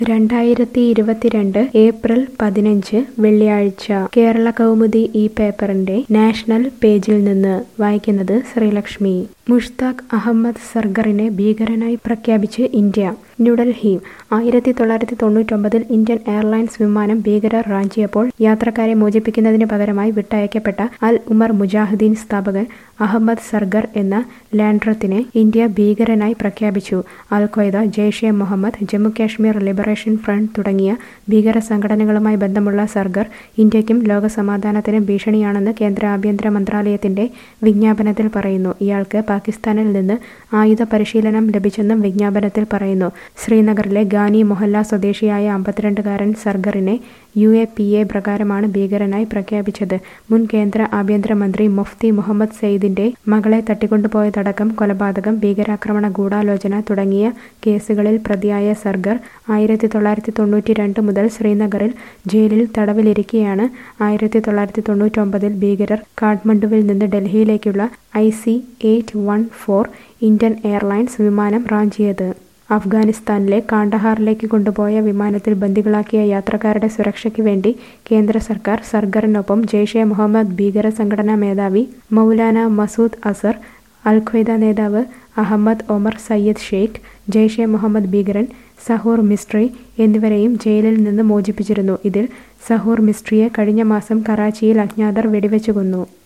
രണ്ടായിരത്തി ഇരുപത്തിരണ്ട് ഏപ്രിൽ പതിനഞ്ച് വെള്ളിയാഴ്ച കേരള കൗമുദി ഈ പേപ്പറിന്റെ നാഷണൽ പേജിൽ നിന്ന് വായിക്കുന്നത് ശ്രീലക്ഷ്മി മുഷ്താഖ് അഹമ്മദ് സർഗറിനെ ഭീകരനായി പ്രഖ്യാപിച്ച് ഇന്ത്യ ന്യൂഡൽഹി ആയിരത്തി തൊള്ളായിരത്തി തൊണ്ണൂറ്റൊമ്പതിൽ ഇന്ത്യൻ എയർലൈൻസ് വിമാനം ഭീകരർ റാഞ്ചിയപ്പോൾ യാത്രക്കാരെ മോചിപ്പിക്കുന്നതിന് പകരമായി വിട്ടയക്കപ്പെട്ട അൽ ഉമർ മുജാഹിദ്ദീൻ സ്ഥാപകൻ അഹമ്മദ് സർഗർ എന്ന ലാൻഡ്രത്തിനെ ഇന്ത്യ ഭീകരനായി പ്രഖ്യാപിച്ചു Al Qaeda Jaish Mohammed Jammu Kashmir liberation front തുടങ്ങിയ ഭീകര സംഘടനകളുമായി ബന്ധമുള്ള സർഗർ ഇന്ത്യക്കും ലോകസമാധാനത്തിനും ഭീഷണിയാണെന്ന് കേന്ദ്ര ആഭ്യന്തര മന്ത്രാലയത്തിന്റെ വിജ്ഞാപനത്തിൽ പറയുന്നു ഇയാൾക്ക് പാകിസ്ഥാനിൽ നിന്ന് ആയുധ പരിശീലനം ലഭിച്ചെന്നും വിജ്ഞാപനത്തിൽ പറയുന്നു ശ്രീനഗറിലെ ഗാനി മൊഹല്ല സ്വദേശിയായ അമ്പത്തിരണ്ടുകാരൻ സർഗറിനെ യു എ പി എ പ്രകാരമാണ് ഭീകരനായി പ്രഖ്യാപിച്ചത് മുൻ കേന്ദ്ര ആഭ്യന്തരമന്ത്രി മുഫ്തി മുഹമ്മദ് സെയ്ദിന്റെ മകളെ തട്ടിക്കൊണ്ടുപോയതടക്കം കൊലപാതകം ഭീകരാക്രമണ ഗൂഢാലോചന തുടങ്ങിയ കേസുകളിൽ പ്രതിയായ സർഗർ ആയിരത്തി തൊള്ളായിരത്തി തൊണ്ണൂറ്റി രണ്ട് മുതൽ ശ്രീനഗറിൽ ജയിലിൽ തടവിലിരിക്കെയാണ് ആയിരത്തി തൊള്ളായിരത്തി തൊണ്ണൂറ്റൊമ്പതിൽ ഭീകരർ കാഠ്മണ്ഡുവിൽ നിന്ന് ഡൽഹിയിലേക്കുള്ള I C eight one four Indian airlines വിമാനം റാഞ്ചിയത് അഫ്ഗാനിസ്ഥാനിലെ കാണ്ഡഹാറിലേക്ക് കൊണ്ടുപോയ വിമാനത്തിൽ ബന്ദികളാക്കിയ യാത്രക്കാരുടെ സുരക്ഷയ്ക്ക് വേണ്ടി കേന്ദ്ര സർക്കാർ സർഗറിനൊപ്പം ജെയ്ഷെ മുഹമ്മദ് ഭീകര സംഘടനാ മേധാവി മൗലാന മസൂദ് അസർ അൽ ഖ്വയ്ദ നേതാവ് അഹമ്മദ് ഒമർ സയ്യദ് ഷെയ്ഖ് ജെയ്ഷെ മുഹമ്മദ് ഭീകരൻ സഹൂർ മിസ്ട്രി എന്നിവരെയും ജയിലിൽ നിന്ന് മോചിപ്പിച്ചിരുന്നു ഇതിൽ സഹൂർ മിസ്ട്രിയെ കഴിഞ്ഞ മാസം കറാച്ചിയിൽ അജ്ഞാതർ വെടിവെച്ചു കൊന്നു